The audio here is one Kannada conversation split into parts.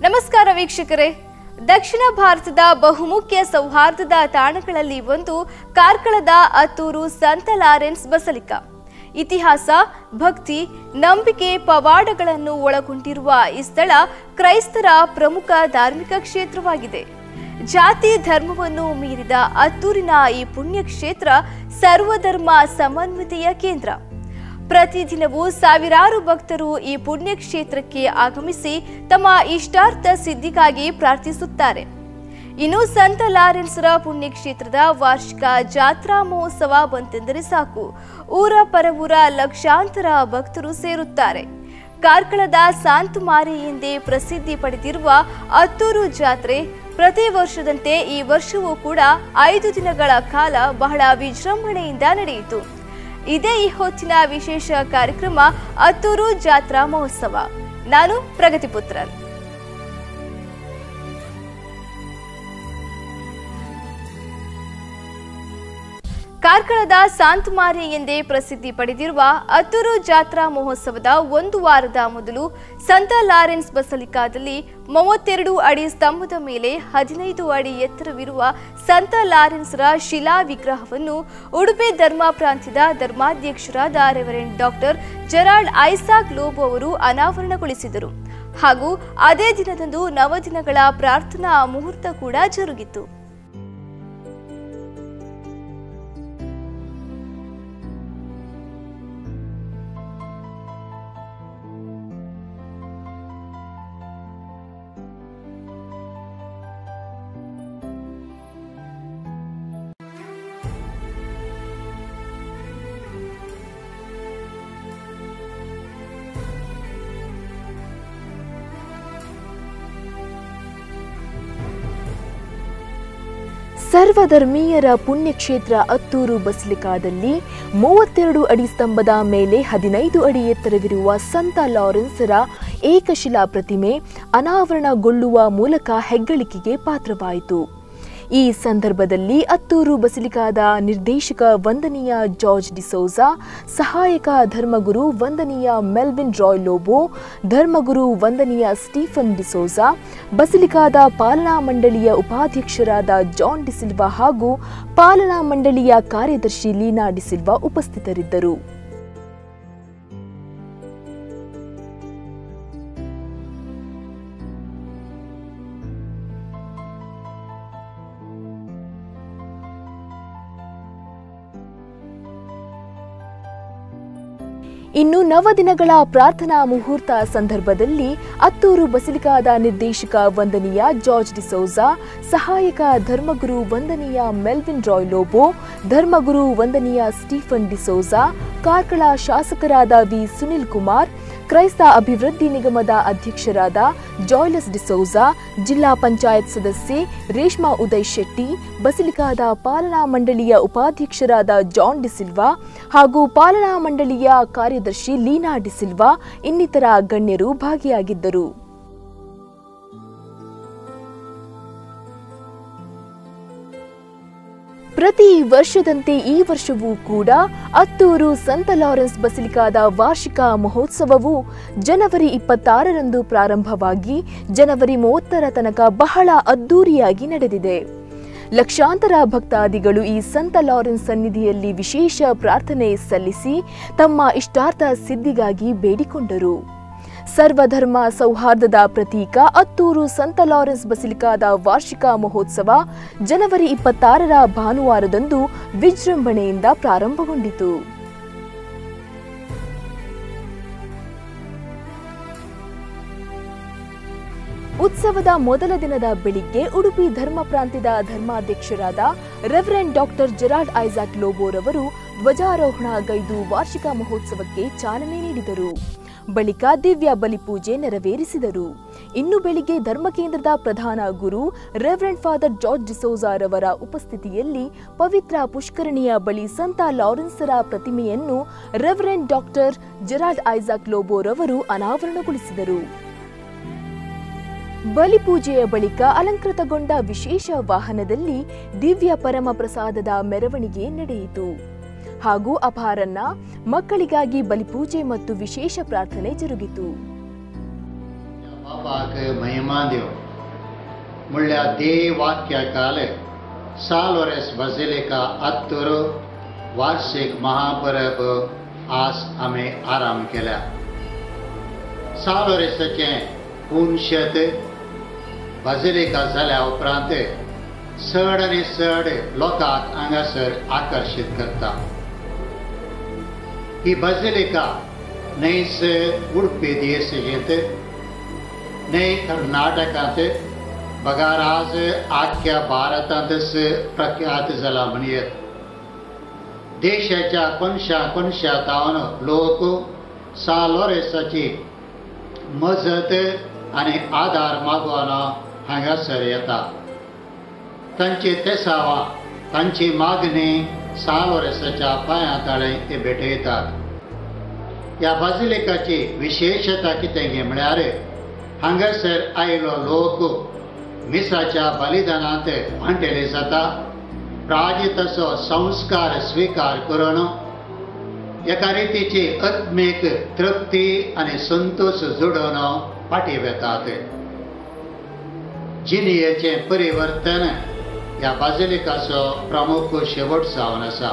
ನಮಸ್ಕಾರ ವೀಕ್ಷಕರೇ ದಕ್ಷಿಣ ಭಾರತದ ಬಹುಮುಖ್ಯ ಸೌಹಾರ್ದದ ತಾಣಗಳಲ್ಲಿ ಒಂದು ಕಾರ್ಕಳದ ಅತ್ತೂರು ಸಂತ ಲಾರೆನ್ಸ್ ಬಸಲಿಕಾ ಇತಿಹಾಸ ಭಕ್ತಿ ನಂಬಿಕೆ ಪವಾಡಗಳನ್ನು ಒಳಗೊಂಡಿರುವ ಈ ಸ್ಥಳ ಕ್ರೈಸ್ತರ ಪ್ರಮುಖ ಧಾರ್ಮಿಕ ಕ್ಷೇತ್ರವಾಗಿದೆ ಜಾತಿ ಧರ್ಮವನ್ನು ಮೀರಿದ ಅತ್ತೂರಿನ ಈ ಪುಣ್ಯಕ್ಷೇತ್ರ ಸರ್ವಧರ್ಮ ಸಮನ್ವಿತೆಯ ಕೇಂದ್ರ ಪ್ರತಿದಿನವೂ ಸಾವಿರಾರು ಭಕ್ತರು ಈ ಪುಣ್ಯಕ್ಷೇತ್ರಕ್ಕೆ ಆಗಮಿಸಿ ತಮ್ಮ ಇಷ್ಟಾರ್ಥ ಸಿದ್ಧಿಗಾಗಿ ಪ್ರಾರ್ಥಿಸುತ್ತಾರೆ ಇನ್ನು ಸಂತ ಲಾರೆನ್ಸ್ರ ಪುಣ್ಯಕ್ಷೇತ್ರದ ವಾರ್ಷಿಕ ಜಾತ್ರಾ ಮಹೋತ್ಸವ ಬಂತೆಂದರೆ ಸಾಕು ಊರ ಪರವೂರ ಲಕ್ಷಾಂತರ ಭಕ್ತರು ಸೇರುತ್ತಾರೆ ಕಾರ್ಕಳದ ಸಾಂತುಮಾರಿ ಎಂದೇ ಪ್ರಸಿದ್ಧಿ ಪಡೆದಿರುವ ಅತ್ತೂರು ಜಾತ್ರೆ ಪ್ರತಿ ವರ್ಷದಂತೆ ಈ ವರ್ಷವೂ ಕೂಡ ಐದು ದಿನಗಳ ಕಾಲ ಬಹಳ ವಿಜೃಂಭಣೆಯಿಂದ ನಡೆಯಿತು ಇದೇ ಈ ಹೊತ್ತಿನ ವಿಶೇಷ ಕಾರ್ಯಕ್ರಮ ಅತ್ತೂರು ಜಾತ್ರಾ ಮಹೋತ್ಸವ ನಾನು ಪ್ರಗತಿಪುತ್ರನ್ ಕಾರ್ಕಳದ ಸಾಂತಮಾರಿ ಎಂದೇ ಪ್ರಸಿದ್ಧಿ ಪಡೆದಿರುವ ಅತ್ತೂರು ಜಾತ್ರಾ ಮಹೋತ್ಸವದ ಒಂದು ವಾರದ ಮೊದಲು ಸಂತ ಲಾರೆನ್ಸ್ ಬಸಲಿಕಾದಲ್ಲಿ ಮೂವತ್ತೆರಡು ಅಡಿ ಸ್ತಂಭದ ಮೇಲೆ ಹದಿನೈದು ಅಡಿ ಎತ್ತರವಿರುವ ಸಂತ ಲಾರೆನ್ಸ್ರ ಶಿಲಾ ವಿಗ್ರಹವನ್ನು ಉಡುಪಿ ಧರ್ಮ ಪ್ರಾಂತ್ಯದ ಧರ್ಮಾಧ್ಯಕ್ಷರಾದ reverend doctor Gerald Isaac Lobo ಅವರು ಅನಾವರಣಗೊಳಿಸಿದರು ಹಾಗೂ ಅದೇ ದಿನದಂದು ನವದಿನಗಳ ಪ್ರಾರ್ಥನಾ ಮುಹೂರ್ತ ಕೂಡ ಜರುಗಿತು ಸರ್ವಧರ್ಮೀಯರ ಪುಣ್ಯಕ್ಷೇತ್ರ ಅತ್ತೂರು ಬಸಲಿಕಾದಲ್ಲಿ ಮೂವತ್ತೆರಡು ಅಡಿ ಸ್ತಂಭದ ಮೇಲೆ ಹದಿನೈದು ಅಡಿ ಎತ್ತರವಿರುವ ಸಂತ ಲಾರೆನ್ಸರ ಏಕಶಿಲಾ ಪ್ರತಿಮೆ ಅನಾವರಣಗೊಳ್ಳುವ ಮೂಲಕ ಹೆಗ್ಗಳಿಕೆಗೆ ಪಾತ್ರವಾಯಿತು ಈ ಸಂದರ್ಭದಲ್ಲಿ ಅತ್ತೂರು ಬಸಿಲಿಕಾದ ನಿರ್ದೇಶಕ ವಂದನೀಯ ಜಾರ್ಜ್ ಡಿಸೋಜಾ ಸಹಾಯಕ ಧರ್ಮಗುರು ವಂದನೀಯ ಮೆಲ್ವಿನ್ ರಾಯ್ ಲೋಬೋ ಧರ್ಮಗುರು ವಂದನೀಯ ಸ್ಟೀಫನ್ ಡಿಸೋಜಾ ಬಸಿಲಿಕಾದ ಪಾಲನಾ ಮಂಡಳಿಯ ಉಪಾಧ್ಯಕ್ಷರಾದ ಜಾನ್ ಡಿಸಿಲ್ವಾ ಹಾಗೂ ಪಾಲನಾ ಮಂಡಳಿಯ ಕಾರ್ಯದರ್ಶಿ ಲೀನಾ ಡಿಸಿಲ್ವಾ ಉಪಸ್ಥಿತರಿದ್ದರು ಇನ್ನು ನವದಿನಗಳ ಪ್ರಾರ್ಥನಾ ಮುಹೂರ್ತ ಸಂದರ್ಭದಲ್ಲಿ ಅತ್ತೂರು ಬಸಿಲಿಕಾದ ನಿರ್ದೇಶಕ ವಂದನೀಯ ಜಾರ್ಜ್ ಡಿಸೋಜಾ ಸಹಾಯಕ ಧರ್ಮಗುರು ವಂದನೀಯ ಮೆಲ್ವಿನ್ ರಾಯ್ ಲೋಬೋ ಧರ್ಮಗುರು ವಂದನೀಯ ಸ್ಟೀಫನ್ ಡಿಸೋಜಾ ಕಾರ್ಕಳ ಶಾಸಕರಾದ ವಿ ಸುನಿಲ್ ಕುಮಾರ್ ಕ್ರೈಸ್ತ ಅಭಿವೃದ್ಧಿ ನಿಗಮದ ಅಧ್ಯಕ್ಷರಾದ ಜಾಯ್ಲಸ್ ಡಿಸೋಜಾ ಜಿಲ್ಲಾ ಪಂಚಾಯತ್ ಸದಸ್ಯೆ ರೇಷ್ಮಾ ಉದಯ್ ಶೆಟ್ಟಿ ಬಸಿಲಿಕಾದ ಪಾಲನಾ ಮಂಡಳಿಯ ಉಪಾಧ್ಯಕ್ಷರಾದ ಜಾನ್ ಡಿಸಿಲ್ವಾ ಹಾಗೂ ಪಾಲನಾ ಮಂಡಳಿಯ ಕಾರ್ಯದರ್ಶಿ ಲೀನಾ ಡಿಸಿಲ್ವಾ ಇನ್ನಿತರ ಗಣ್ಯರು ಭಾಗಿಯಾಗಿದ್ದರು ಪ್ರತಿ ವರ್ಷದಂತೆ ಈ ವರ್ಷವೂ ಕೂಡ ಅತ್ತೂರು ಸಂತ ಲಾರೆನ್ಸ್ ಬಸಿಲಿಕಾದ ವಾರ್ಷಿಕ ಮಹೋತ್ಸವವು ಜನವರಿ ಇಪ್ಪತ್ತಾರರಂದು ಪ್ರಾರಂಭವಾಗಿ ಜನವರಿ ಮೂವತ್ತರ ತನಕ ಬಹಳ ಅದ್ದೂರಿಯಾಗಿ ನಡೆದಿದೆ ಲಕ್ಷಾಂತರ ಭಕ್ತಾದಿಗಳು ಈ ಸಂತ ಲಾರೆನ್ಸ್ ಸನ್ನಿಧಿಯಲ್ಲಿ ವಿಶೇಷ ಪ್ರಾರ್ಥನೆ ಸಲ್ಲಿಸಿ ತಮ್ಮ ಇಷ್ಟಾರ್ಥ ಸಿದ್ಧಿಗಾಗಿ ಬೇಡಿಕೊಂಡರು ಸರ್ವಧರ್ಮ ಸೌಹಾರ್ದದ ಪ್ರತೀಕ ಅತ್ತೂರು ಸಂತ ಲಾರೆನ್ಸ್ ಬಸಿಲಿಕಾದ ವಾರ್ಷಿಕ ಮಹೋತ್ಸವ ಜನವರಿ ಇಪ್ಪತ್ತಾರರ ಭಾನುವಾರದಂದು ವಿಜೃಂಭಣೆಯಿಂದ ಪ್ರಾರಂಭಗೊಂಡಿತು ಉತ್ಸವದ ಮೊದಲ ದಿನದ ಬೆಳಿಗ್ಗೆ ಉಡುಪಿ ಧರ್ಮ ಪ್ರಾಂತ್ಯದ ಧರ್ಮಾಧ್ಯಕ್ಷರಾದ ರೆವರೆಂಡ್ ಡಾಕ್ಟರ್ ಜೆರಾಲ್ಡ್ ಐಸಾಕ್ ಲೋಬೋರವರು ಧ್ವಜಾರೋಹಣಗೈದು ವಾರ್ಷಿಕ ಮಹೋತ್ಸವಕ್ಕೆ ಚಾಲನೆ ನೀಡಿದರು ಬಳಿಕ ದಿವ್ಯ ಬಲಿಪೂಜೆ ನೆರವೇರಿಸಿದರು ಇನ್ನು ಬೆಳಿಗ್ಗೆ ಧರ್ಮಕೇಂದ್ರದ ಪ್ರಧಾನ ಗುರು ರೆವರೆಂಡ್ ಫಾದರ್ ಜಾರ್ಜ್ ಡಿಸೋಜಾರವರ ಉಪಸ್ಥಿತಿಯಲ್ಲಿ ಪವಿತ್ರ ಪುಷ್ಕರಣಿಯ ಬಳಿ ಸಂತ ಲಾರೆನ್ಸರ ಪ್ರತಿಮೆಯನ್ನು ರೆವರೆಂಡ್ ಡಾಕ್ಟರ್ ಜೆರಾಲ್ಡ್ ಐಸಾಕ್ ಲೋಬೋರವರು ಅನಾವರಣಗೊಳಿಸಿದರು ಬಲಿಪೂಜೆಯ ಬಳಿಕ ಅಲಂಕೃತಗೊಂಡ ವಿಶೇಷ ವಾಹನದಲ್ಲಿ ದಿವ್ಯ ಪರಮ ಪ್ರಸಾದದ ಮೆರವಣಿಗೆ ನಡೆಯಿತು ಹಾಗೂ ಅಪಹಾರನ್ನ ಮಕ್ಕಳಿಗಾಗಿ ಬಲಿಪೂಜೆ ಮತ್ತು ವಿಶೇಷ ಪ್ರಾರ್ಥನೆ ಜರುಗಿತು बाबाक महिमा दिव म्हणल्यार देव वाक्या काल सालोरेस बझिलिका हत्तूर वार्षिक महापरब आज आमी आराम केल्या सालोरेसाचें पुनशत बझिलिका जाल्या उपरांत चड आनी चड लोकांक हांगासर आकर्शीत करता ही बझिलिका नैस उडपी देशेंत ನೇ कर्नाटकांत बगार आज आख्या भारतांतच प्रख्यात जाला म्हणयत देशाच्या कोनशा कोनशातावन लोक सालोरेसाची मजत आनी आदार मागोवन हांगासर येता तांची तेसावां तांची मागणी सालोरेसाच्या पांया ताळें ते भेटयतात ह्या बाजिलिकाची विशेशता कितें गे म्हळ्यार हांगासर आयलो लोक मिसाच्या बलिदानांत भांटेले जाता प्राज तसो संस्कार स्विकार करून एका रितीची आत्मीक तृप्ती आनी संतोश जोडून फाटी वेतात जिनियेचें परिवर्तन ह्या बाजिलिकाचो प्रमुख शेवट जावन आसा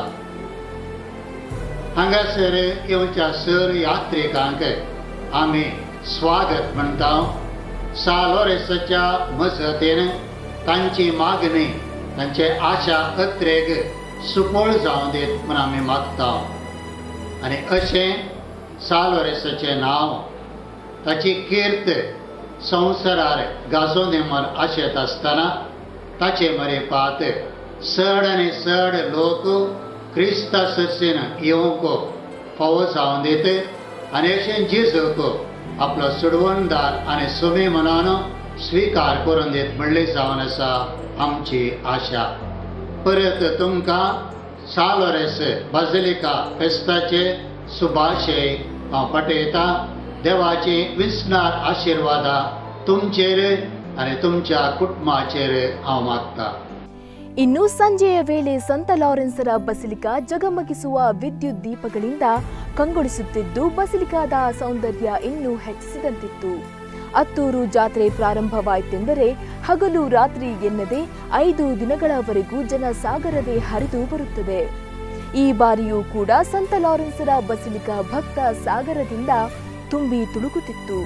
हांगासर येवच्या सर यात्रिकांक आमी स्वागत म्हणटा सालोरेसाच्या मजतीन तांची मागणी तांचे आशा अत्रेक सुपळ जावं दीत म्हूण आमी मागता आनी अशें सालोरेसाचें नांव ताची कीर्त संवसारार गाजोवन म्हण आशेत आसतना ताचे मरे पात चड आनी चड लोक क्रिस्ता सर्सीन येवंक फावो जावं दीत आनी अशें जिजूक आपलो सुडवणदार आनी सुमी मनान स्विकार करून दीत म्हणली जावन आसा आमची आशा परत तुमकां सालोरेस बाजलिका फेस्ताचे सुभाशय हांव पटयता देवाची विस्नार आशिर्वादा तुमचेर आनी तुमच्या कुटुंबाचेर हांव मागता ಇನ್ನು ಸಂಜೆಯ ವೇಳೆ ಸಂತ ಲಾರೆನ್ಸರ ಬಸಿಲಿಕಾ ಜಗಮಗಿಸುವ ವಿದ್ಯುತ್ ದೀಪಗಳಿಂದ ಕಂಗೊಳಿಸುತ್ತಿದ್ದು ಬಸಿಲಿಕಾದ ಸೌಂದರ್ಯ ಇನ್ನೂ ಹೆಚ್ಚಿಸಿದಂತಿತ್ತು ಅತ್ತೂರು ಜಾತ್ರೆ ಪ್ರಾರಂಭವಾಯಿತೆಂದರೆ ಹಗಲು ರಾತ್ರಿ ಎನ್ನದೆ ಐದು ದಿನಗಳವರೆಗೂ ಜನ ಸಾಗರವೇ ಹರಿದು ಬರುತ್ತದೆ ಈ ಬಾರಿಯೂ ಕೂಡ ಸಂತ ಲಾರೆನ್ಸರ ಬಸಿಲಿಕಾ ಭಕ್ತ ಸಾಗರದಿಂದ ತುಂಬಿ ತುಳುಕುತ್ತಿತ್ತು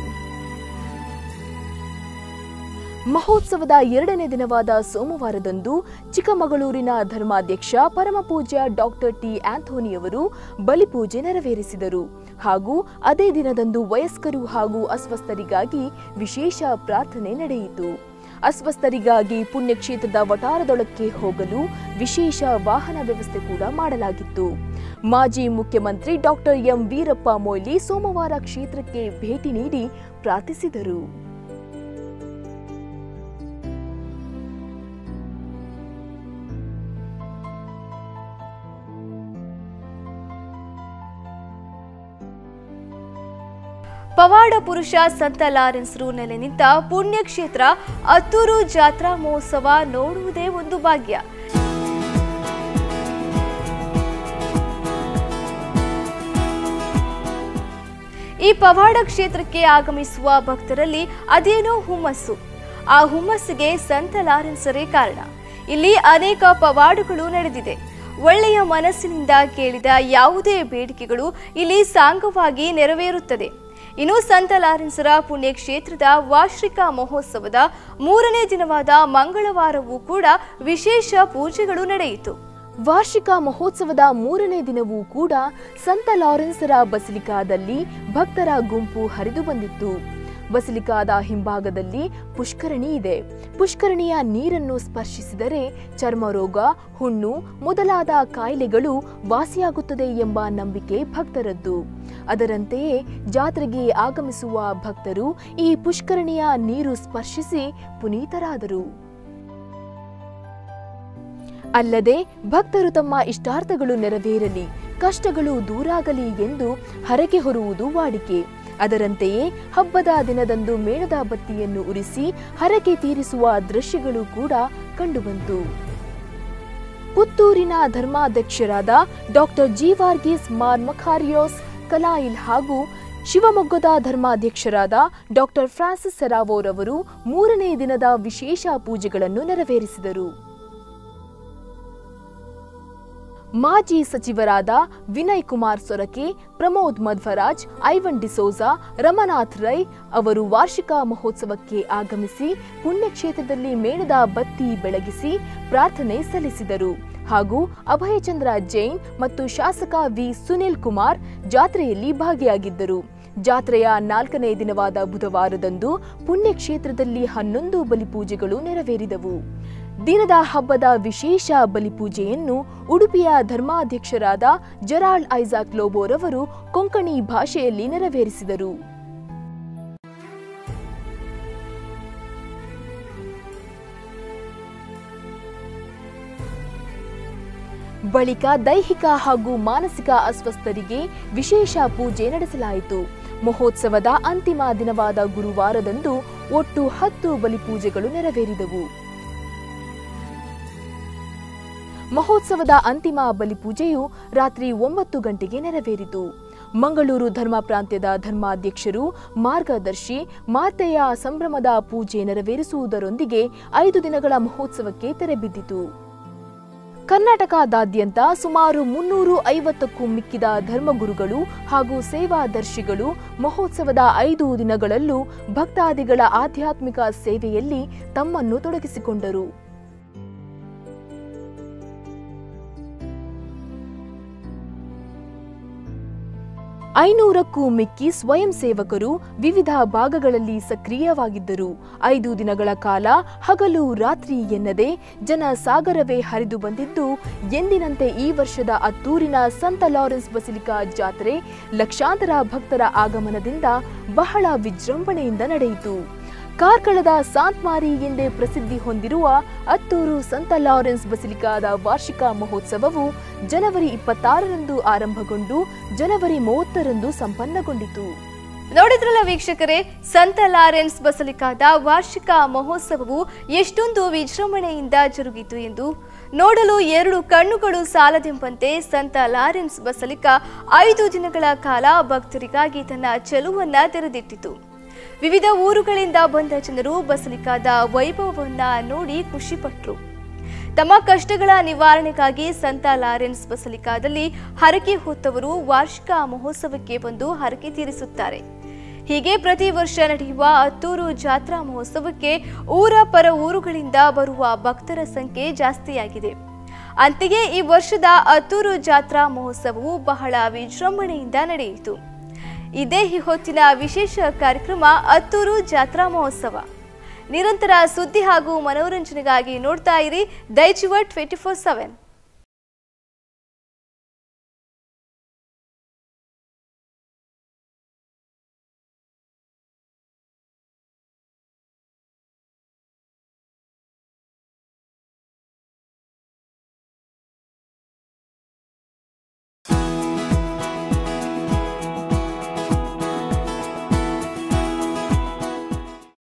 ಮಹೋತ್ಸವದ ಎರಡನೇ ದಿನವಾದ ಸೋಮವಾರದಂದು ಚಿಕ್ಕಮಗಳೂರಿನ ಧರ್ಮಾಧ್ಯಕ್ಷ ಪರಮಪೂಜ್ಯ ಡಾಕ್ಟರ್ ಟಿ ಆಂಥೋನಿಯವರು ಬಲಿಪೂಜೆ ನೆರವೇರಿಸಿದರು ಹಾಗೂ ಅದೇ ದಿನದಂದು ವಯಸ್ಕರು ಹಾಗೂ ಅಸ್ವಸ್ಥರಿಗಾಗಿ ವಿಶೇಷ ಪ್ರಾರ್ಥನೆ ನಡೆಯಿತು ಅಸ್ವಸ್ಥರಿಗಾಗಿ ಪುಣ್ಯಕ್ಷೇತ್ರದ ವಟಾರದೊಳಕ್ಕೆ ಹೋಗಲು ವಿಶೇಷ ವಾಹನ ವ್ಯವಸ್ಥೆ ಕೂಡ ಮಾಡಲಾಗಿತ್ತು ಮಾಜಿ ಮುಖ್ಯಮಂತ್ರಿ ಡಾಕ್ಟರ್ ಎಂ ವೀರಪ್ಪ ಮೊಯ್ಲಿ ಸೋಮವಾರ ಕ್ಷೇತ್ರಕ್ಕೆ ಭೇಟಿ ನೀಡಿ ಪ್ರಾರ್ಥಿಸಿದರು ಪವಾಡ ಪುರುಷ ಸಂತ ಲಾರೆನ್ಸ್ರು ನೆಲೆ ನಿಂತ ಪುಣ್ಯಕ್ಷೇತ್ರ ಅತ್ತೂರು ಜಾತ್ರಾ ಮಹೋತ್ಸವ ನೋಡುವುದೇ ಒಂದು ಭಾಗ್ಯ ಈ ಪವಾಡ ಕ್ಷೇತ್ರಕ್ಕೆ ಆಗಮಿಸುವ ಭಕ್ತರಲ್ಲಿ ಅದೇನೋ ಹುಮ್ಮಸ್ಸು ಆ ಹುಮ್ಮಸ್ಸಿಗೆ ಸಂತ ಲಾರೆನ್ಸರೇ ಕಾರಣ ಇಲ್ಲಿ ಅನೇಕ ಪವಾಡಗಳು ನಡೆದಿದೆ ಒಳ್ಳೆಯ ಮನಸ್ಸಿನಿಂದ ಕೇಳಿದ ಯಾವುದೇ ಬೇಡಿಕೆಗಳು ಇಲ್ಲಿ ಸಾಂಗವಾಗಿ ನೆರವೇರುತ್ತದೆ ಇನ್ನು ಸಂತ ಲಾರೆನ್ಸರ ಪುಣ್ಯಕ್ಷೇತ್ರದ ವಾರ್ಷಿಕ ಮಹೋತ್ಸವದ ಮೂರನೇ ದಿನವಾದ ಮಂಗಳವಾರವೂ ಕೂಡ ವಿಶೇಷ ಪೂಜೆಗಳು ನಡೆಯಿತು ವಾರ್ಷಿಕ ಮಹೋತ್ಸವದ ಮೂರನೇ ದಿನವೂ ಕೂಡ ಸಂತ ಲಾರೆನ್ಸರ ಬಸಿಲಿಕಾದಲ್ಲಿ ಭಕ್ತರ ಗುಂಪು ಹರಿದು ಬಂದಿತ್ತು ಬಸಿಲಿಕಾದ ಹಿಂಭಾಗದಲ್ಲಿ ಪುಷ್ಕರಣಿ ಇದೆ ಪುಷ್ಕರಣಿಯ ನೀರನ್ನು ಸ್ಪರ್ಶಿಸಿದರೆ ಚರ್ಮರೋಗ ಹುಣ್ಣು ಮೊದಲಾದ ಕಾಯಿಲೆಗಳು ವಾಸಿಯಾಗುತ್ತದೆ ಎಂಬ ನಂಬಿಕೆ ಭಕ್ತರದ್ದು ಅದರಂತೆಯೇ ಜಾತ್ರೆಗೆ ಆಗಮಿಸುವ ಭಕ್ತರು ಈ ಪುಷ್ಕರಣಿಯ ನೀರು ಸ್ಪರ್ಶಿಸಿ ಪುನೀತರಾದರು ಅಲ್ಲದೆ ಭಕ್ತರು ತಮ್ಮ ಇಷ್ಟಾರ್ಥಗಳು ನೆರವೇರಲಿ ಕಷ್ಟಗಳು ದೂರಾಗಲಿ ಎಂದು ಹರಕೆ ಹೊರುವುದು ವಾಡಿಕೆ ಅದರಂತೆಯೇ ಹಬ್ಬದ ದಿನದಂದು ಮೇಣದ ಬತ್ತಿಯನ್ನು ಉರಿಸಿ ಹರಕೆ ತೀರಿಸುವ ದೃಶ್ಯಗಳು ಕೂಡ ಕಂಡುಬಂತು ಪುತ್ತೂರಿನ ಧರ್ಮಾಧ್ಯಕ್ಷರಾದ ಡಾಕ್ಟರ್ ಜೀವಾರ್ಗೀಸ್ ಮಾರ್ ಮಖಾರಿಯೋಸ್ ಕಲಾಯಿಲ್ ಹಾಗೂ ಶಿವಮೊಗ್ಗದ ಧರ್ಮಾಧ್ಯಕ್ಷರಾದ ಡಾಕ್ಟರ್ ಫ್ರಾನ್ಸಿಸ್ ಸೆರಾವೋರವರು ಮೂರನೇ ದಿನದ ವಿಶೇಷ ಪೂಜೆಗಳನ್ನು ನೆರವೇರಿಸಿದರು ಮಾಜಿ ಸಚಿವರಾದ ವಿನಯ್ ಕುಮಾರ್ ಸೊರಕೆ ಪ್ರಮೋದ್ ಮಧ್ವರಾಜ್ ಐವನ್ ಡಿಸೋಜಾ ರಮನಾಥ್ ರೈ ಅವರು ವಾರ್ಷಿಕ ಮಹೋತ್ಸವಕ್ಕೆ ಆಗಮಿಸಿ ಪುಣ್ಯಕ್ಷೇತ್ರದಲ್ಲಿ ಮೇಣದ ಬತ್ತಿ ಬೆಳಗಿಸಿ ಪ್ರಾರ್ಥನೆ ಸಲ್ಲಿಸಿದರು ಹಾಗೂ ಅಭಯಚಂದ್ರ ಜೈನ್ ಮತ್ತು ಶಾಸಕ ವಿ ಸುನಿಲ್ ಕುಮಾರ್ ಜಾತ್ರೆಯಲ್ಲಿ ಭಾಗಿಯಾಗಿದ್ದರು ಜಾತ್ರೆಯ ನಾಲ್ಕನೇ ದಿನವಾದ ಬುಧವಾರದಂದು ಪುಣ್ಯಕ್ಷೇತ್ರದಲ್ಲಿ ಹನ್ನೊಂದು ಬಲಿಪೂಜೆಗಳು ನೆರವೇರಿದವು ದಿನದ ಹಬ್ಬದ ವಿಶೇಷ ಬಲಿಪೂಜೆಯನ್ನು ಉಡುಪಿಯ ಧರ್ಮಾಧ್ಯಕ್ಷರಾದ ಜೆರಾಲ್ಡ್ ಐಸಾಕ್ ಲೋಬೋರವರು ಕೊಂಕಣಿ ಭಾಷೆಯಲ್ಲಿ ನೆರವೇರಿಸಿದರು ಬಳಿಕ ದೈಹಿಕ ಹಾಗೂ ಮಾನಸಿಕ ಅಸ್ವಸ್ಥರಿಗೆ ವಿಶೇಷ ಪೂಜೆ ನಡೆಸಲಾಯಿತು ಮಹೋತ್ಸವದ ಅಂತಿಮ ದಿನವಾದ ಗುರುವಾರದಂದು ಒಟ್ಟು ಹತ್ತು ಬಲಿಪೂಜೆಗಳು ನೆರವೇರಿದವು ಮಹೋತ್ಸವದ ಅಂತಿಮ ಬಲಿಪೂಜೆಯು ರಾತ್ರಿ ಒಂಬತ್ತು ಗಂಟೆಗೆ ನೆರವೇರಿತು ಮಂಗಳೂರು ಧರ್ಮ ಪ್ರಾಂತ್ಯದ ಧರ್ಮಾಧ್ಯಕ್ಷರು ಮಾರ್ಗದರ್ಶಿ ಮಾತೆಯ ಸಂಭ್ರಮದ ಪೂಜೆ ನೆರವೇರಿಸುವುದರೊಂದಿಗೆ ಐದು ದಿನಗಳ ಮಹೋತ್ಸವಕ್ಕೆ ತೆರೆಬಿದ್ದಿತು ಕರ್ನಾಟಕದಾದ್ಯಂತ ಸುಮಾರು ಮುನ್ನೂರು ಐವತ್ತಕ್ಕೂ ಮಿಕ್ಕಿದ ಧರ್ಮಗುರುಗಳು ಹಾಗೂ ಸೇವಾದರ್ಶಿಗಳು ಮಹೋತ್ಸವದ ಐದು ದಿನಗಳಲ್ಲೂ ಭಕ್ತಾದಿಗಳ ಆಧ್ಯಾತ್ಮಿಕ ಸೇವೆಯಲ್ಲಿ ತಮ್ಮನ್ನು ತೊಡಗಿಸಿಕೊಂಡರು ಐನೂರಕ್ಕೂ ಮಿಕ್ಕಿ ಸ್ವಯಂ ಸೇವಕರು ವಿವಿಧ ಭಾಗಗಳಲ್ಲಿ ಸಕ್ರಿಯವಾಗಿದ್ದರು ಐದು ದಿನಗಳ ಕಾಲ ಹಗಲು ರಾತ್ರಿ ಎನ್ನದೆ ಜನ ಸಾಗರವೇ ಹರಿದು ಬಂದಿದ್ದು ಎಂದಿನಂತೆ ಈ ವರ್ಷದ ಅತ್ತೂರಿನ ಸಂತ ಲಾರೆನ್ಸ್ ಬಸಿಲಿಕಾ ಜಾತ್ರೆ ಲಕ್ಷಾಂತರ ಭಕ್ತರ ಆಗಮನದಿಂದ ಬಹಳ ವಿಜೃಂಭಣೆಯಿಂದ ನಡೆಯಿತು ಕಾರ್ಕಳದ ಸಾಂತ್ ಮಾರಿ ಎಂದೇ ಪ್ರಸಿದ್ಧಿ ಹೊಂದಿರುವ ಅತ್ತೂರು ಸಂತ ಲಾರೆನ್ಸ್ ಬಸಿಲಿಕಾದ ವಾರ್ಷಿಕ ಮಹೋತ್ಸವವು ಜನವರಿ ಇಪ್ಪತ್ತಾರರಂದು ಆರಂಭಗೊಂಡು ಜನವರಿ ಮೂವತ್ತರಂದು ಸಂಪನ್ನಗೊಂಡಿತು ನೋಡಿದ್ರಲ್ಲ ವೀಕ್ಷಕರೇ ಸಂತ ಲಾರೆನ್ಸ್ ಬಸಲಿಕಾದ ವಾರ್ಷಿಕ ಮಹೋತ್ಸವವು ಎಷ್ಟೊಂದು ವಿಜೃಂಭಣೆಯಿಂದ ಜರುಗಿತು ಎಂದು ನೋಡಲು ಎರಡು ಕಣ್ಣುಗಳು ಸಾಲದೆಂಬಂತೆ ಸಂತ ಲಾರೆನ್ಸ್ ಬಸಲಿಕಾ ಐದು ದಿನಗಳ ಕಾಲ ಭಕ್ತರಿಗಾಗಿ ತನ್ನ ಚೆಲುವನ್ನ ತೆರೆದಿಟ್ಟಿತು ವಿವಿಧ ಊರುಗಳಿಂದ ಬಂದ ಜನರು ಬಸಲಿಕಾದ ವೈಭವವನ್ನ ನೋಡಿ ಖುಷಿಪಟ್ಟರು ತಮ್ಮ ಕಷ್ಟಗಳ ನಿವಾರಣೆಗಾಗಿ ಸಂತ ಲಾರೆನ್ಸ್ ಬಸಲಿಕಾದಲ್ಲಿ ಹರಕೆ ಹೊತ್ತವರು ವಾರ್ಷಿಕ ಮಹೋತ್ಸವಕ್ಕೆ ಬಂದು ಹರಕೆ ತೀರಿಸುತ್ತಾರೆ ಹೀಗೆ ಪ್ರತಿ ವರ್ಷ ನಡೆಯುವ ಹತ್ತೂರು ಜಾತ್ರಾ ಮಹೋತ್ಸವಕ್ಕೆ ಊರ ಪರ ಊರುಗಳಿಂದ ಬರುವ ಭಕ್ತರ ಸಂಖ್ಯೆ ಜಾಸ್ತಿಯಾಗಿದೆ ಅಂತೆಯೇ ಈ ವರ್ಷದ ಹತ್ತೂರು ಜಾತ್ರಾ ಮಹೋತ್ಸವವು ಬಹಳ ವಿಜೃಂಭಣೆಯಿಂದ ನಡೆಯಿತು ಇದೇ ಈ ಹೊತ್ತಿನ ವಿಶೇಷ ಕಾರ್ಯಕ್ರಮ ಹತ್ತೂರು ಜಾತ್ರಾ ಮಹೋತ್ಸವ ನಿರಂತರ ಸುದ್ದಿ ಹಾಗೂ ಮನೋರಂಜನೆಗಾಗಿ ನೋಡ್ತಾ ಇರಿ ದೈಚಿವ ಟ್ವೆಂಟಿ ಫೋರ್ ಸೆವೆನ್